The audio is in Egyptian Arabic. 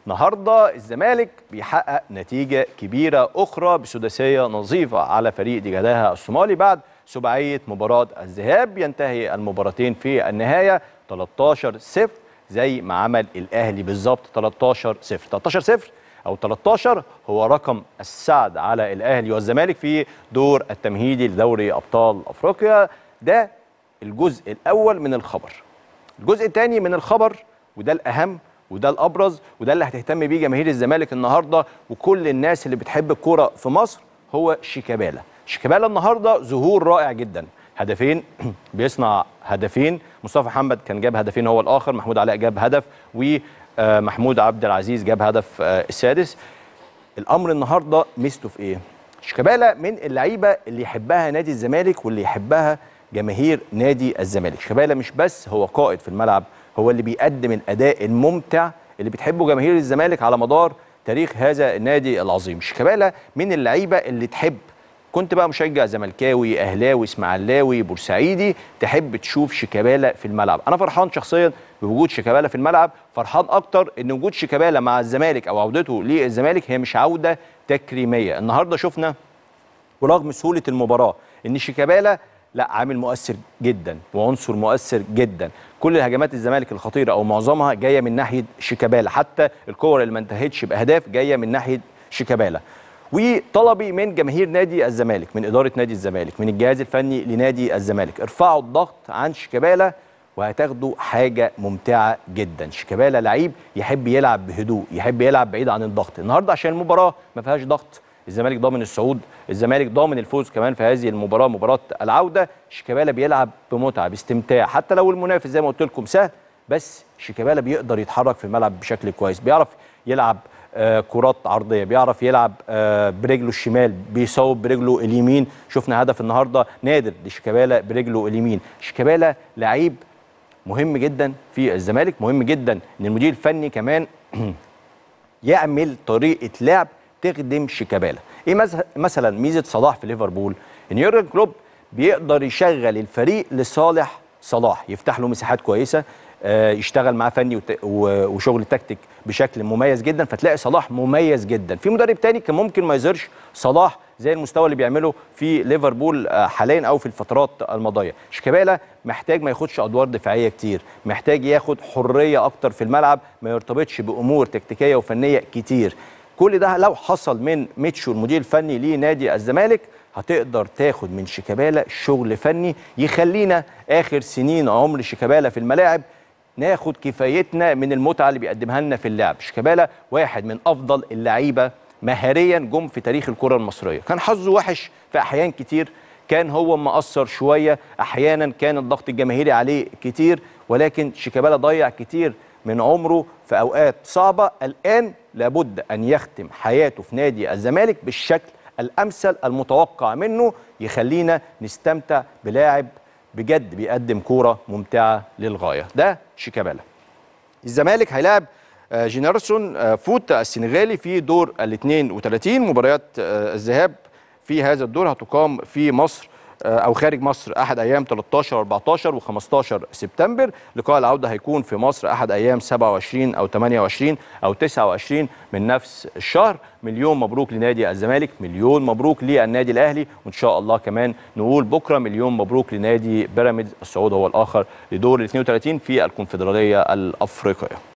النهارده الزمالك بيحقق نتيجه كبيره اخرى بسداسيه نظيفه على فريق دجاجها الصومالي بعد سباعيه مباراه الذهاب ينتهي المباراتين في النهايه 13 0 زي ما عمل الاهلي بالظبط 13 0 13 0 او 13 هو رقم السعد على الاهلي والزمالك في دور التمهيدي لدوري ابطال افريقيا ده الجزء الاول من الخبر الجزء الثاني من الخبر وده الاهم وده الابرز وده اللي هتهتم بيه جماهير الزمالك النهارده وكل الناس اللي بتحب الكوره في مصر هو شيكابالا شيكابالا النهارده ظهور رائع جدا هدفين بيصنع هدفين مصطفى محمد كان جاب هدفين هو الاخر محمود علاء جاب هدف ومحمود عبد العزيز جاب هدف السادس الامر النهارده ميزته في ايه شيكابالا من اللعيبه اللي يحبها نادي الزمالك واللي يحبها جماهير نادي الزمالك شيكابالا مش بس هو قائد في الملعب هو اللي بيقدم الاداء الممتع اللي بتحبه جماهير الزمالك على مدار تاريخ هذا النادي العظيم شيكابالا من اللعيبه اللي تحب كنت بقى مشجع زملكاوي اهلاوي اسماعيلاوي بورسعيدي تحب تشوف شيكابالا في الملعب انا فرحان شخصيا بوجود شيكابالا في الملعب فرحان اكتر ان وجود شيكابالا مع الزمالك او عودته للزمالك هي مش عوده تكريميه النهارده شفنا ورغم سهوله المباراه ان شيكابالا لا عامل مؤثر جدا وعنصر مؤثر جدا كل الهجمات الزمالك الخطيره او معظمها جايه من ناحيه شيكابالا حتى الكور اللي ما انتهتش باهداف جايه من ناحيه شيكابالا وطلبي من جماهير نادي الزمالك من اداره نادي الزمالك من الجهاز الفني لنادي الزمالك ارفعوا الضغط عن شيكابالا وهتاخدوا حاجه ممتعه جدا شيكابالا لعيب يحب يلعب بهدوء يحب يلعب بعيد عن الضغط النهارده عشان المباراه ما فيهاش ضغط الزمالك ضامن الصعود الزمالك ضامن الفوز كمان في هذه المباراه مباراه العوده شيكابالا بيلعب بمتعه باستمتاع حتى لو المنافس زي ما قلت لكم سهل بس شيكابالا بيقدر يتحرك في الملعب بشكل كويس بيعرف يلعب آه كرات عرضيه بيعرف يلعب آه برجله الشمال بيصوب برجله اليمين شفنا هدف النهارده نادر لشيكابالا برجله اليمين شيكابالا لعيب مهم جدا في الزمالك مهم جدا ان المدير الفني كمان يعمل طريقه لعب تخدم شيكابالا ايه مثلا ميزه صلاح في ليفربول ان يورجن كلوب بيقدر يشغل الفريق لصالح صلاح يفتح له مساحات كويسه آه يشتغل معاه فني وشغل تكتيك بشكل مميز جدا فتلاقي صلاح مميز جدا في مدرب تاني كان ممكن ما يظهرش صلاح زي المستوى اللي بيعمله في ليفربول حاليا او في الفترات الماضيه شيكابالا محتاج ما ياخدش ادوار دفاعيه كتير محتاج ياخد حريه اكتر في الملعب ما يرتبطش بامور تكتيكيه وفنيه كتير كل ده لو حصل من ميتشو المدير الفني لنادي الزمالك هتقدر تاخد من شيكابالا شغل فني يخلينا اخر سنين عمر شيكابالا في الملاعب ناخد كفايتنا من المتعه اللي بيقدمها لنا في اللعب شيكابالا واحد من افضل اللعيبه مهاريا جم في تاريخ الكره المصريه كان حظه وحش في احيان كتير كان هو مقصر شويه احيانا كان الضغط الجماهيري عليه كتير ولكن شيكابالا ضيع كتير من عمره في اوقات صعبه الان لابد ان يختم حياته في نادي الزمالك بالشكل الامثل المتوقع منه يخلينا نستمتع بلاعب بجد بيقدم كوره ممتعه للغايه ده شيكابالا الزمالك هيلاعب جينيرسون فوت السنغالي في دور ال 32 مباريات الذهاب في هذا الدور هتقام في مصر او خارج مصر احد ايام 13 14 و15 سبتمبر لقاء العوده هيكون في مصر احد ايام 27 او 28 او 29 من نفس الشهر مليون مبروك لنادي الزمالك مليون مبروك للنادي الاهلي وان شاء الله كمان نقول بكره مليون مبروك لنادي بيراميدز الصعود هو الاخر لدور ال 32 في الكونفدراليه الافريقيه